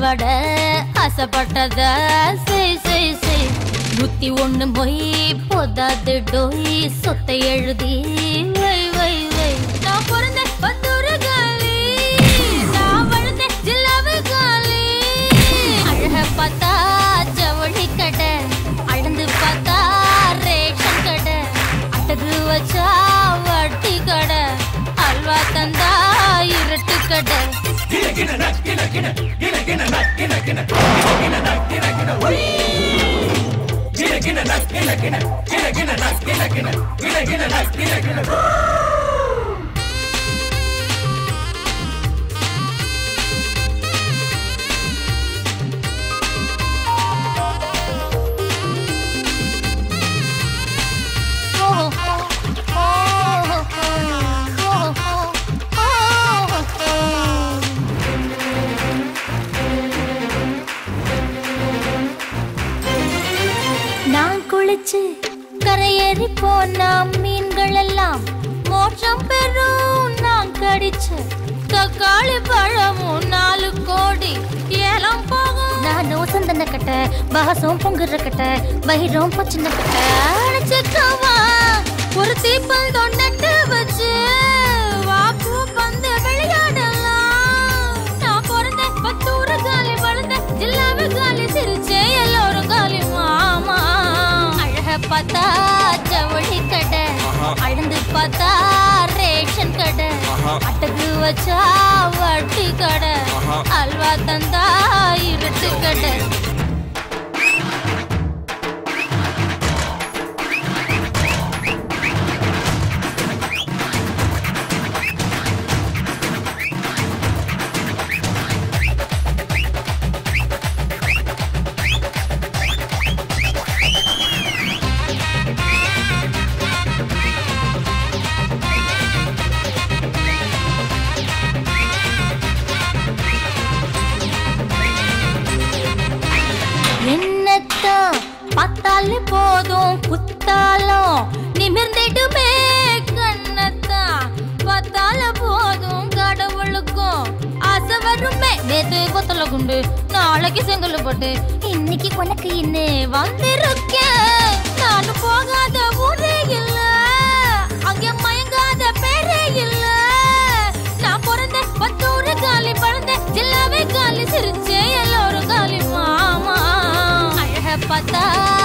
வடை ஆசைப்பட்டத செய் செய் செய் புத்தி ஒண்ணு மொய் போதாது டோய் சொத்தை எழுதி வை வை வை நான் பிறந்த பத்தூரு காலி நான் வளர்ந்த ஜில்லாவு காலி அழக பார்த்தா ஜவுளி கடை அழந்து பார்த்தா ரேஷன் கடை அட்டகு வச்சா வட்டி கடை அல்வா தந்தா இருட்டு கடை நான் குளிச்சு கரையேறி போனா மீன்கள் எல்லாம் மோட்சம் பெறும் நான் கடிச்சு தக்காளி பழமும் நாலு கோடி ஏலம் போகும் நானும் சந்தன கட்ட பாசம் பொங்குற கட்ட வயிறும் பச்சின கட்ட அடைச்சுக்கவா ஒரு தீப்பல் தொண்டட்டு வச்சு வாப்பு பந்து விளையாடலாம் நான் பிறந்த பத்தூறு காலி வளர்ந்த ஜில்லாவு காலி சிரிச்சே எல்லோரும் காலி மாமா அழக பார்த்தா ஜவுளி கடை அழுந்து பார்த்தா ரேஷன் கடை அட்டகு வச்சா வட்டி கடை அல்வா தந்தா இருட்டு கடை என்னத்தான் பார்த்தாலே போதும் குத்தாலும் நிமிர்ந்திடுமே கண்ணத்தான் பார்த்தால போதும் கடவுளுக்கும் ஆசை வருமே நேத்து கொத்தல குண்டு நாளைக்கு செங்கல் போட்டு இன்னைக்கு உனக்கு இன்னும் வந்திருக்கேன் நானும் போகாத ஊரே இல்ல அங்க மயங்காத பேரே இல்ல நான் பிறந்த பத்தூரு காலி பழந்த ஜில்லாவே காலி சிரிச்சே எல்லோரும் காலி மாமா அழக பார்த்தா